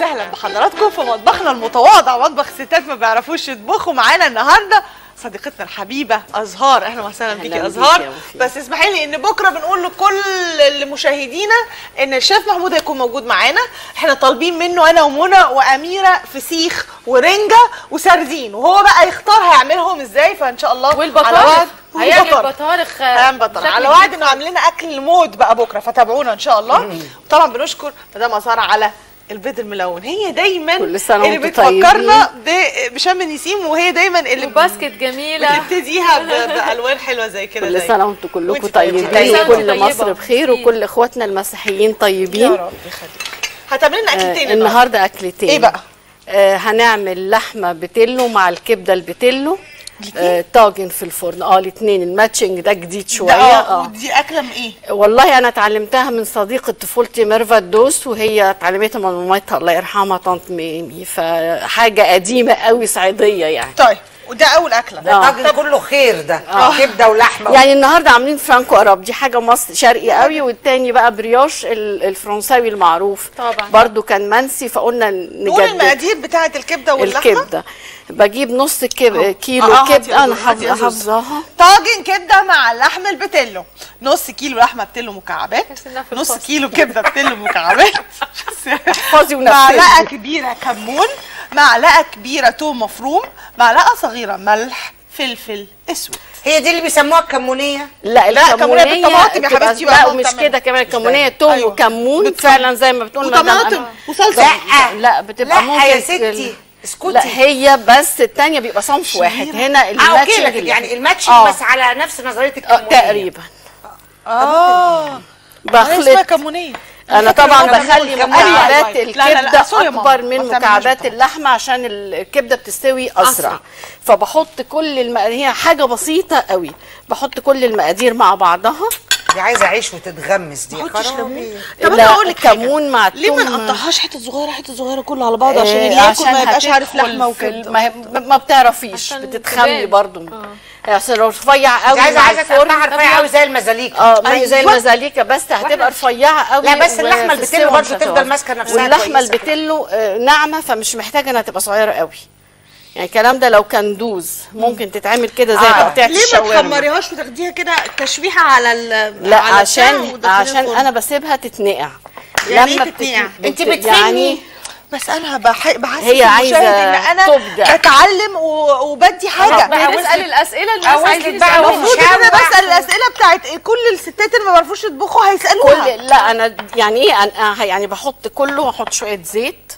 وسهلا بحضراتكم في مطبخنا المتواضع مطبخ ستات ما بيعرفوش يطبخوا معانا النهارده صديقتنا الحبيبه ازهار اهلا وسهلا بيكي بيكي ازهار يا وفي. بس اسمحي لي ان بكره بنقول لكل اللي مشاهدينا ان الشيف محمود هيكون موجود معانا احنا طالبين منه انا ومنى واميره فسيخ ورنجه وسردين وهو بقى يختار هيعملهم ازاي فان شاء الله على والبطارخ وعد هيعمل والبطارخ. بطارخ هيعمل بطارخ على وعد انه عامل لنا اكل موت بقى بكره فتابعونا ان شاء الله وطبعا بنشكر مدام ازهار على البيض الملون هي دايما كل سنة اللي وانتم بتفكرنا ب- بشم النسيم وهي دايما اللي وباسكت جميله بتبتديها ب- بالوان حلوه زي كده كل زي- سنه وانتم كلكم وانتي طيبة. طيبين كل سنة وكل وانتم مصر طيبة. بخير أكيد. وكل اخواتنا المسيحيين يا طيبين رب يخليك هتعمل لنا اكلتين آه النهارده اكلتين ايه بقى؟ آه هنعمل لحمه بتلو مع الكبده البتلو آه طاجن في الفرن اه الاثنين الماتشنج ده جديد شويه ده اه اه ودي اكله من ايه؟ والله انا اتعلمتها من صديقه طفولتي ميرفت دوس وهي اتعلمتها من مامتها الله يرحمها طنط ميمي فحاجه قديمه قوي صعيديه يعني طيب وده اول اكله آه. طاجن كله خير ده كبده ولحمه يعني النهارده عاملين فرانكو اراب دي حاجه مصر شرقي قوي والتاني بقى بريوش ال- الفرنساوي المعروف طبعا. برضو كان منسي فقلنا نقول نجدد المقادير بتاعه الكبده واللحمه الكبده بجيب نص كب... كيلو آه، هاتي كبده يا انا زوز، هاتي يا حافظه زوز. حافظاها طاجن كبده مع اللحم البتلو نص كيلو لحمه بتلو مكعبات تحس إنها في نص الفصل. كيلو كبده بتلو مكعبات احفظي ونفذي. معلقه كبيره كمون معلقه كبيره توم مفروم معلقه صغيره ملح فلفل اسود هي دي اللي بيسموها الكمونيه لا لا، كمونية الكمونيه بالطماطم يا بتبقى- حبيبتي لا بقى ومش بتعمل. كده كمان الكمونيه توم أيوة. وكمون بالطماطم. فعلا زي ما بتقول مدام وطماطم أنا- وصلصه لا لا بتبقى لا ممكن يا ستي اسكتي لا هي بس التانية بيبقى صنف واحد هنا اه اوكي الماتشنج لكن اللي- يعني الماتشنج آه. بس على نفس نظريه آه، الكمونيه تقريبا اه اسمها بخلط كمونيه انا طبعا الكمون بخلي والكمون. مكعبات أيوة، أيوة. لا، لا، لا، الكبده سوري يا ماما. اكبر من ما تعمليش مكعبات طبعا. اللحمه عشان الكبده بتستوي اسرع أسرع. فبحط كل المقادير هي حاجه بسيطه قوي بحط كل المقادير مع بعضها دي عايزه عيش وتتغمس دي ما تحطش خرابي. ليمون طب لا، انا اقول لك حاجة. كمون مع ليه ما التوم. نقطعهاش حته صغيره حته صغيره كله على بعضه عشان آه، اللي ياكل ما يبقاش هتدخل عارف لحمه في ال- وكده ما, هي- ما بتعرفيش عشان بتتخمي تبان. برضو عشان لو رفيع قوي دي عايزه مع عايزه الفرن تقطعها رفيعه قوي زي المزاليكا اه ما هي زي أيوة. المزاليكا بس هتبقى رفيعه قوي لا، بس اللحمة وفي البتلو السوا برضو مش هتبقى. تفضل ماسكة نفسها واللحمه كويسة. البتلو آه، ناعمه فمش محتاجه انها تبقى صغيره قوي يعني الكلام ده لو كان دوز ممكن تتعمل كده زي آه. تقطيعه ليه ما الشاورما تحمريهاش وتاخديها كده تشويحه على ال لا على البتاع عشان وتدخليها عشان الفرن؟ انا بسيبها تتنقع يعني إيه لما تتنقع؟ بتت- انت بت- بتفني؟ يعني بس انا بح... بحس هي عايزة ان انا تبدع. بتعلم و... وبدي حاجه بقى بنسال الاسئله اللي عاوز الناس عايزين تتباع يسالوها ومش المفروض ان انا هنبع. بسال الاسئله بتاعت كل الستات اللي ما بيعرفوش يطبخوا هيسالوها كل لا انا يعني ايه انا يعني بحط كله واحط شويه زيت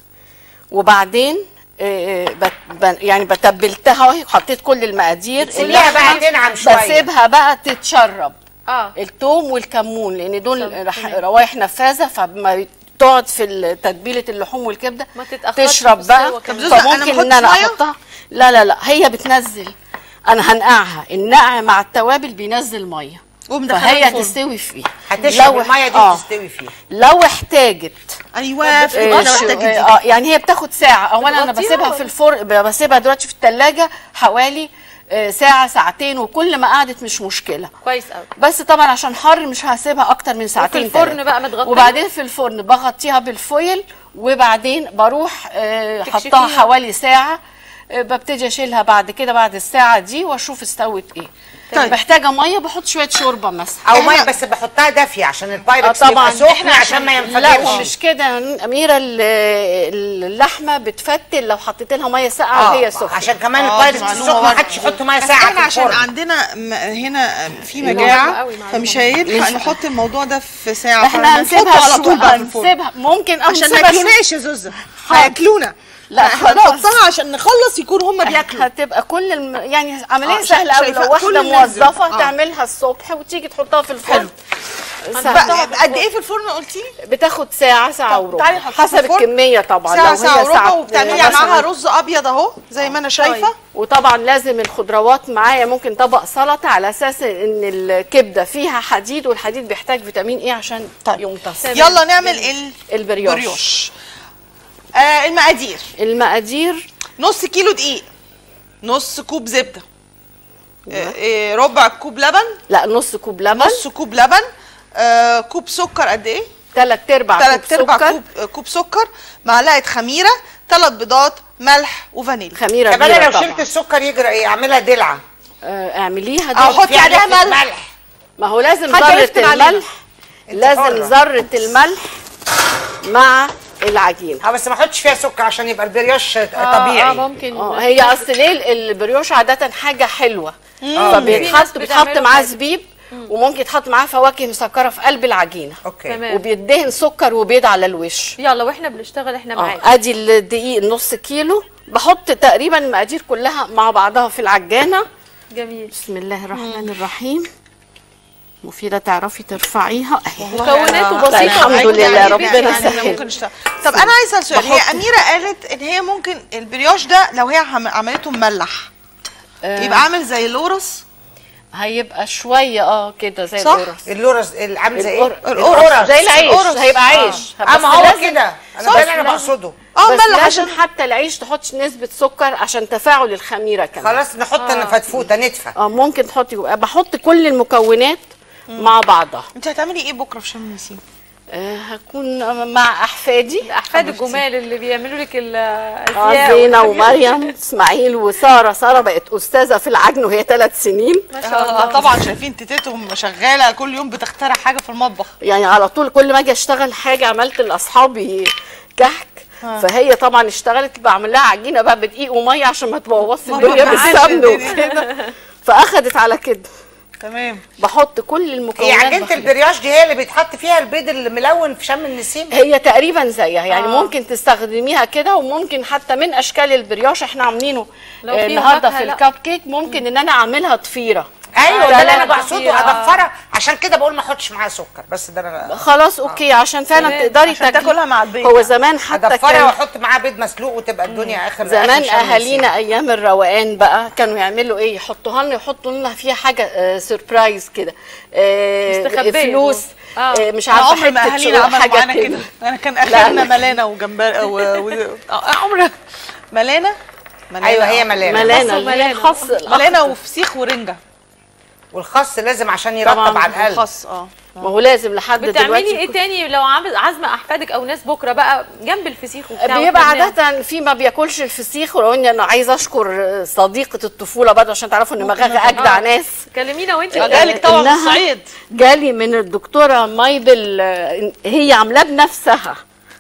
وبعدين آه، بت ب- يعني بتبلتها اهي حطيت كل المقادير بتسيبيها بقى اللحمة تنعم شوية. بسيبها بقى تتشرب اه الثوم والكمون لان دول طب، رح- تمام. روايح نفاذه فما تقعد في تتبيله اللحوم والكبده ما تتأخرش تشرب في بقى السوا كمان. زوزة، أنا فممكن ما ان انا أحطش مية؟ احطها لا لا لا هي بتنزل انا هنقعها النقع مع التوابل بينزل ميه ومدخلها فهي الفرن. تستوي فيه هتشرب لو- الميه دي آه. وتستوي فيها لو احتاجت ايوه في آه، انا شو- محتاجه دي اه يعني هي بتاخد ساعه اولا انا بتغطيها بسيبها ولا؟ في الفرن بسيبها دلوقتي في الثلاجه حوالي آه، ساعه ساعتين وكل ما قعدت مش مشكله كويس قوي بس طبعا عشان حر مش هسيبها اكتر من ساعتين الفرن تلاتة. بقى متغطية؟ وبعدين في الفرن بغطيها بالفويل وبعدين بروح آه، تكشفيها. حطها حوالي ساعه آه، ببتدي اشيلها بعد كده بعد الساعه دي واشوف استوت ايه طيب. محتاجه ميه بحط شويه شوربه مثلا او ميه بس بحطها دافيه عشان آه البايركس طبعا يبقى سخن إحنا عشان ما لا ينفجرش مش كده يا اميره ال- اللحمه بتفتل لو حطيت لها ميه ساقعه اه وهي سخنه عشان كمان آه، دي البايركس معلومة السخن ما برضه. حدش يحط ميه بس ساقعه احنا في عشان الفرن عندنا م- هنا في معلومة مجاعه قوي، معلومة. فمش هيلحق نحط الموضوع ده في ساعه احنا فهنحطه هنسيبها على طول بقى في الفرن هنسيبها ممكن أو عشان ما نسيبها ياكلوناش يا زوزة هياكلونا لا، احنا خلاص. نحطها عشان نخلص يكونوا هم بياكلوا هتبقى كل الم... يعني عمليه آه، سهله قوي شايفة لو واحده كل الناس دول. موظفه آه. تعملها الصبح وتيجي تحطها في الفرن سهل. بقى قد ايه في الفرن قلتي بتاخد ساعه ساعه طب وربع تعالي نحطها في حسب الفرن. الكميه طبعا ساعه لو ساعه هي وربع وبتعملي مثلاً- معاها رز ابيض اهو زي ما انا شايفه وطبعا لازم الخضروات معايا ممكن طبق سلطه على اساس ان الكبده فيها حديد والحديد بيحتاج فيتامين ايه عشان يمتص يلا نعمل ال- البريوش البريوش آه المقادير المقادير نص كيلو دقيق نص كوب زبده آه آه، ربع كوب لبن لا نص كوب لبن نص كوب لبن آه كوب سكر قد ايه تلات ارباع كوب ثلاث ارباع سكر كوب كوب سكر معلقه خميره ثلاث بيضات ملح وفانيليا خميره طب انا كبيره لو طبعا شلت السكر يجرى ايه اعملها دلعه آه، اعمليها أو دي حطي في عليها نسبة ملح. ما هو لازم حد ذره يكتب علينا. الملح انت لازم حرة. ذره الملح مع العجينه اه بس ما احطش فيها سكر عشان يبقى البرياش اه طبيعي ممكن اه هي اصل ليه البريوش عاده حاجه حلوه في ناس فبيتحط بيتحط بتعمله معاه كده. زبيب وممكن يتحط معاه فواكه مسكره في قلب العجينه اوكي تمام. وبيدهن سكر وبيض على الوش يلا واحنا بنشتغل احنا معاك اه ادي الدقيق نص كيلو بحط تقريبا المقادير كلها مع بعضها في العجانه جميل بسم الله الرحمن الرحيم مفيدة تعرفي ترفعيها اهي مكوناته أنا- بسيطه الحمد وهيكون لله، عليه ربنا بيت يعني يعني. سهل. ممكن نشتغل طب انا عايزه سؤال هي بحط- اميره قالت ان هي ممكن البريوش ده لو هي عم- عملته مملح آه. يبقى عامل زي اللورس هيبقى شويه اه كده زي صح؟ القرص اللورس اللي عامل زي القر- ايه القرص. زي العيش القرص. هيبقى عيش اه بس ما هو لازم- كده انا صح. ده اللي انا بقصده اه بس مملح لازم عشان حتى العيش تحطش نسبة سكر عشان تفاعل الخميرة كمان خلاص نحط فتفوته نتفه اه ممكن تحطي بحط كل المكونات مع بعضها انت هتعملي ايه بكره في شم النسيم آه هكون مع احفادي احفاد الجمال اللي بيعملوا لك اه الازياء زينة والحاجات دي. ومريم اسماعيل وسارة سارة بقت أستاذة في العجن وهي ثلاث سنين ما شاء الله آه طبعا شايفين تيتتهم شغاله كل يوم بتخترع حاجه في المطبخ يعني على طول كل ما اجي اشتغل حاجة عملت لأصحابي كحك فهي طبعا اشتغلت بعمل لها عجينة بقى بدقيق ومية عشان ما تبوظش ما الدنيا توقعش بالسمن الدنيا. وكده فأخدت على كده تمام بحط كل هي المكونات عجينه بخلط. البرياش دي هي اللي بيتحط فيها البيض الملون في شم النسيم هي تقريبا زيها يعني آه. آه. ممكن تستخدميها كده وممكن حتى من اشكال البرياش احنا عاملينه لو آه، فيه النهارده فاكهة في لا. الكب كيك ممكن ان انا اعملها ضفيره ايوه آه، ده اللي لا، انا لا، بقصده كتير، آه. اضفرها عشان كده بقول ما احطش معاها سكر بس ده انا خلاص اوكي عشان فعلا تمام. تقدري عشان تاكلي تاكلها مع البيض هو يعني. زمان حتى اضفرها كان واحط معاها بيض مسلوق وتبقى الدنيا اخر زمان آخر شم اهالينا ايام الروقان بقى كانوا يعملوا ايه يحطوها لنا يحطوا لنا فيها حاجه آه سربرايز كده آه مستخبية فلوس آه. آه مش انا عارفه عمري ما حته اهالينا شو- عملوا حاجه معانا كده كده انا كان لا، اخرنا لا. ملانه وجمبري و... و... آه، عمري ملانه ملانه ايوه هي آه. ملانه ملانه وملانة. اللي هي الخاص ملانه وفسيخ ورنجه والخس لازم عشان يرطب طبعاً، على القلب خاص اه ما هو لازم لحد دلوقتي بتعملي ايه تاني لو عامل عازمه احفادك او ناس بكره بقى جنب الفسيخ وبتاع بيبقى وإحنا بنعمل؟ عادة في ما بياكلش الفسيخ ولو اني انا عايزه اشكر صديقة الطفولة برضه عشان تعرفوا ان مغاغة اجدع آه. ناس كلمينا وانت آه، جالك طبعا من إنها الصعيد جالي من الدكتورة مايبل آه، هي عاملاه بنفسها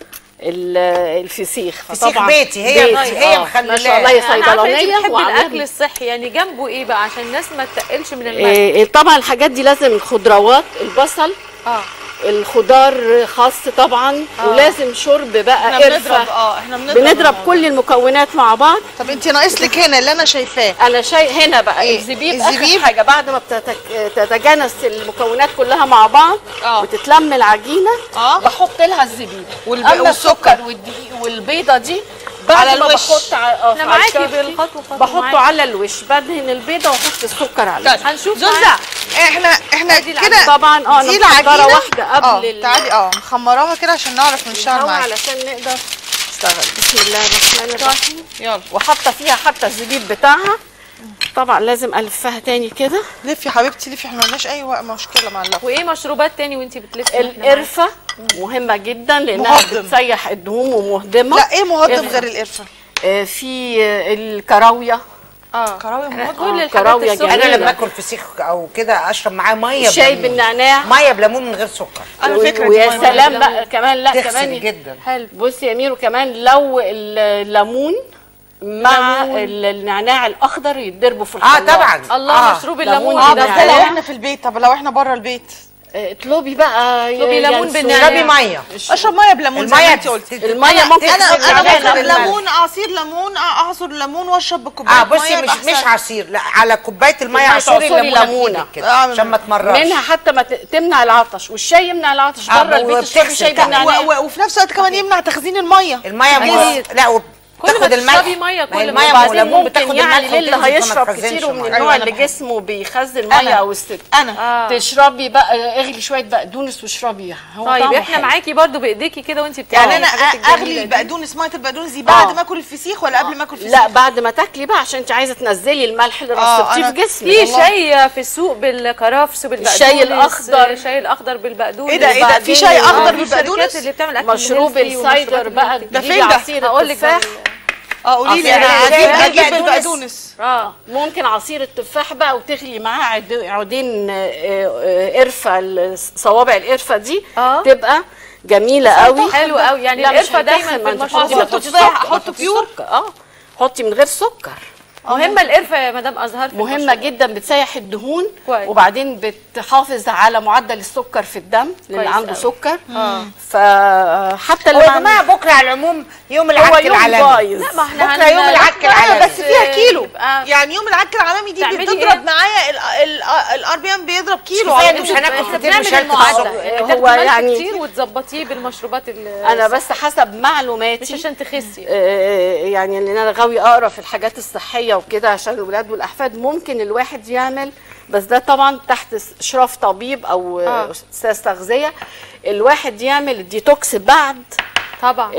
ال- الفسيخ فسيخ فطبعاً بيتي، هي- بيتي، هي آه. مخللاه. ما شاء الله هي انا عارفه انت صيدلانية بتحبي وعاملاه الاكل الصحي يعني جنبه ايه بقى عشان الناس ما تقلش من الملح إيه، طبعا الحاجات دي لازم الخضروات البصل اه الخضار خاص طبعا آه. ولازم شرب احنا بقى بنضرب قرفة اه احنا بنضرب بنضرب الموضوع. كل المكونات مع بعض طب انت ناقص لك هنا اللي انا شايفاه انا شايف هنا بقى إيه؟ الزبيب الزبيب؟ اخر حاجه بعد ما بتتك... تتجانس المكونات كلها مع بعض آه. وتتلم العجينه اه. بحط لها الزبيب والب- اما والسكر. السكر والدقيق والبيضه دي بعد على ما الوش. بحط ع... آه، احنا على معاكي الكب كيك، بالخطوه خطوه بحطه معاكي. على الوش بدهن البيضه واحط السكر عليه طيب هنشوف زوزة معاك. احنا احنا أدي كده العجينة. طبعا اه دي انا محضره العجينه واحده قبل اه ال- تعالي اه مخمراها كده عشان نعرف نشتغل الهوا معاها علشان نقدر نشتغل بسم الله الرحمن الرحيم يلا وحاطه فيها حتى الزبيب بتاعها طبعا لازم الفها تاني كده لفي يا حبيبتي لفي احنا مالناش اي وقت مشكله مع اللف وايه مشروبات تاني وانت بتلفي القرفه مهمه جدا لانها مهضم. بتسيح الدهون ومهضمه لا ايه مهضم قرفة. غير القرفه آه، في آه، الكراويه اه كراوي مهضم كل آه، الحاجات كراوية السخنه انا جميلة. لما اكل فسيخ او كده اشرب معاه ميه الشاي بليمون. بالنعناع ميه بليمون من غير سكر على فكره دي ويا مهمة. سلام بقى كمان لا تغسل كمان جدا حلو بصي يا ميرو كمان لو الليمون مع ليمون. ال- النعناع الاخضر يتضربوا في اه الخلاط طبعا الله آه. مشروب ليمون الليمون اه كده بس ده ده لو نعناع. احنا في البيت طب لو احنا بره البيت آه، اطلبي بقى اطلبي ليمون ينسون. بالنعناع. اشربي ميه اشرب ميه بليمون زي ما الميه انت قلتي المية ممكن انا تغسل انا عليها باخد الملح. ليمون عصير ليمون اعصر الليمون واشرب بكوبايه اه بصي مية مش يبقى مش أحسن. عصير لا على كوبايه الميه كوباية عصوري عصوري ليمونه ليمونة. بإيدك كده آه، عشان ما تمررش منها حتى ما ت- تمنع العطش والشاي يمنع العطش آه، بره البيت وبتغسل تشربي شاي كمان. بالنعناع و- و- وفي نفس الوقت كمان يمنع تخزين الميه الميه أكيد. مز... لا وب... كل ما تاخد الملح. تشربي ميه ما هي كل ما المية يبقى- وبعدين والليمون ممكن بتاخد يعني الملح للي وتنزل فما هيشرب تخزنش كتير ومن المية. النوع أيوة، اللي أنا جسمه بيخزن ميه أنا. او است... انا آه. تشربي بقى اغلي شويه بقدونس واشربي هو طيب طعمه احنا حلو. معاكي برضو بايديكي كده وانت بتعملي يعني انا الحاجات الجميلة اغلي دي. البقدونس ميه البقدونس دي بعد آه. ما اكل الفسيخ ولا قبل ما اكل الفسيخ لا بعد ما تاكلي بقى عشان انت عايزه تنزلي الملح اللي آه، رصبتيه أنا في جسمك في والله. شاي في السوق بالكرفس بالبقدونس الشاي الأخضر. الشاي الاخضر بالبقدونس ايه ده ايه ده في وبعدين شاي آه، اخضر في الشركات بالبقدونس اللي بتعمل اكل مشروب healthy ومشروبات السايدر بقى healthy. ده تجيبي فين ده؟ عصير هقول لك التفاح اه قولي لي عصير انا الشاي اجيب اجيب بالبقدونس. البقدونس اه ممكن عصير التفاح بقى وتغلي معاه عد- عودين آه، آه، قرفه ال- صوابع القرفه دي آه. تبقى جميله قوي حلو قوي يعني لا، مش القرفه دايما هيتخن، في ما انت المشروبات حطي- ما حطي تحطيش بقى- سكر، حطي ما تحطيش بيور. سكر. اه حطي من غير سكر مهمه القرفه يا مدام ازهر في مهمه المشروبات. جدا بتسيح الدهون كويس. وبعدين بتحافظ على معدل السكر في الدم للي كويس عنده أوي. سكر فحتى هو اللي يا ما جماعه بكره على العموم يوم هو العك يوم العالمي بايظ لا ما احنا بكره يوم هن- العك ايوه العالمي بس فيها كيلو يبقى يعني يوم العك العالمي دي تعملي بتضرب إيه؟ معايا الار بي ام بيضرب كيلو كفاية على إن مش طول. هناكل احنا كتير بنعمل مش هلكت المعدل الصبح. يعني هو بتاخدي ملح يعني- كتير وتظبطيه بالمشروبات ال- انا بس حسب معلوماتي مش عشان تخسي آه، يعني ان انا غاوي اقرا في الحاجات الصحيه وكده عشان الولاد والاحفاد ممكن الواحد يعمل بس ده طبعا تحت اشراف طبيب او آه. آه. استاذ تغذيه الواحد يعمل الديتوكس بعد طبعا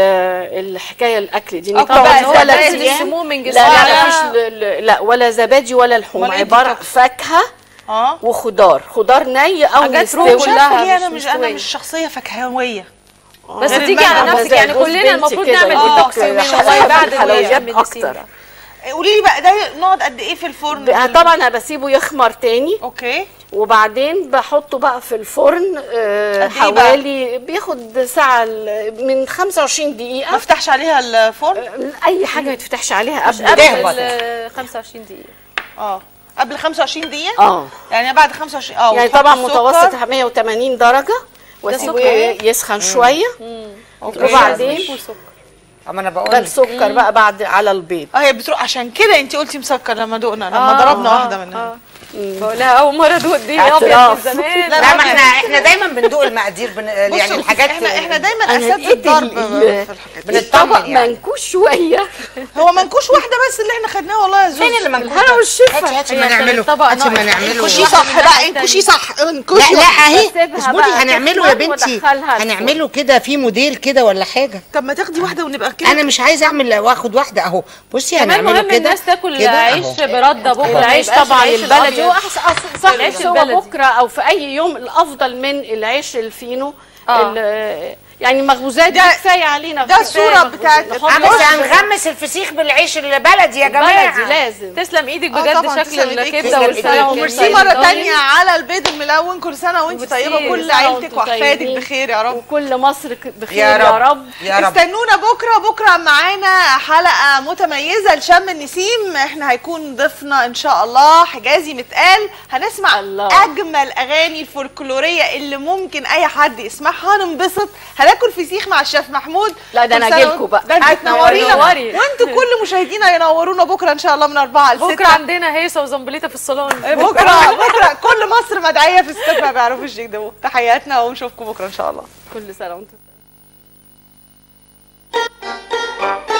ال- الحكايه الاكل دي آه، طبعا بقى هو ثلاث بينزل أيام. السموم من لا جسمنا. لا لا. مفيش ل- ل- لا ولا زبادي ولا لحوم أمال إيه عباره الديتوكس؟ فاكهه اه وخضار خضار ني او حاجات مستوي رو مش كلها عارفه ليه انا مش مش انا مستوية. مش شخصيه فكهويه بس غير تيجي على الملح. نفسك زي يعني جوز كلنا بنتي المفروض كده، نعمل يدوك ديتوكس يومين حلويات والله بعد حلويات الحلويات اكتر قولي لي بقى ده نقعد قد ايه في الفرن ب- طبعا انا بسيبه يخمر تاني اوكي وبعدين بحطه بقى في الفرن آه، قد إيه بقى؟ حوالي بياخد ساعه ل- من 25 ما دقيقه افتحش عليها الفرن آه، اي حاجه ما تفتحش عليها قبل قبل تهبط. ال 25 دقيقة اه قبل 25 دقيقه اه يعني بعد 25 اه يعني وتحط طبعا السكر. متوسط 180 درجه واسيبه سكر. يسخن شويه أوكي. وبعدين وسكر. اما انا بقول ده لك. السكر بقى بعد على البيض اه هي بتروح عشان كده انت قلتي مسكر لما دقنا لما آه، ضربنا آه، واحده منها آه. بقول لها اول مرة ادوق دي ابيض اعتراف. من زمان لا، لا ما احنا احنا دايما بندوق المقادير بن... يعني بصوا، الحاجات احنا احنا دايما أنا اساتذه لقيت الضرب ال- في الحاجات بنطمن الطبق يعني. منكوش شويه هو منكوش واحده بس اللي احنا خدناها والله يا زوز فين اللي منكوش الهنا ده؟ والشفا. هاتي هاتي هي ما كان نعمله الطبق هاتي ما ناقص. نعمله انكشي واحدة صح من لا الناحية انكشي صح لا انكشي لا اهي بسيبها اصبري بقى هنعمله يا تخمر بنتي وأدخلها الفرن. هنعمله كده في موديل كده ولا حاجه طب ما تاخدي واحده ونبقى كده انا مش عايزه اعمل واخد واحده اهو بصي كمان هنعمله مهم كده الناس تاكل كده عيش أهو. برده بكره ما العيش يبقاش طبعا العيش البلدي الأبيض. واحسن صح العيش العيش هو البلدي. بكره او في اي يوم الافضل من العيش الفينو آه. ال- يعني المخبوزات دي ده- كفايه علينا ده كفاية الصورة مخبوزات. بتاعت- نحط عم بس رز هنغمس الفسيخ بالعيش البلدي يا بلدي جماعه لازم تسلم ايدك آه بجد طبعاً، شكل تسلم إيديك. الكبده تسلم والفراخ إيديك. وميرسي والفراخ مره الضاني. تانية على البيض الملون كل سنه وانت وميرسي. طيبه كل كل سنة عيلتك وانتم واحفادك طيبين. بخير يا رب وكل مصر ك- بخير يا يا رب رب يا رب استنونا بكره بكره معانا حلقه متميزه لشم النسيم احنا هيكون ضيفنا ان شاء الله حجازي متقال هنسمع الله. اجمل اغاني الفولكلوريه اللي ممكن اي حد يسمعها هننبسط هناكل فسيخ مع الشيف محمود لا، ده كل أنا سنة أجيلكوا وانت- بقى. ده انت هتنورينا نوري. وانتوا كل مشاهدينا ينورونا بكره ان شاء الله من 4 ل 6 بكره عندنا هيصه وزنبليطه في الصالون بكره بكره كل مصر مدعيه في الستات ما بيعرفوش يكذبوا تحياتنا ونشوفكم بكره ان شاء الله كل سنه وانتم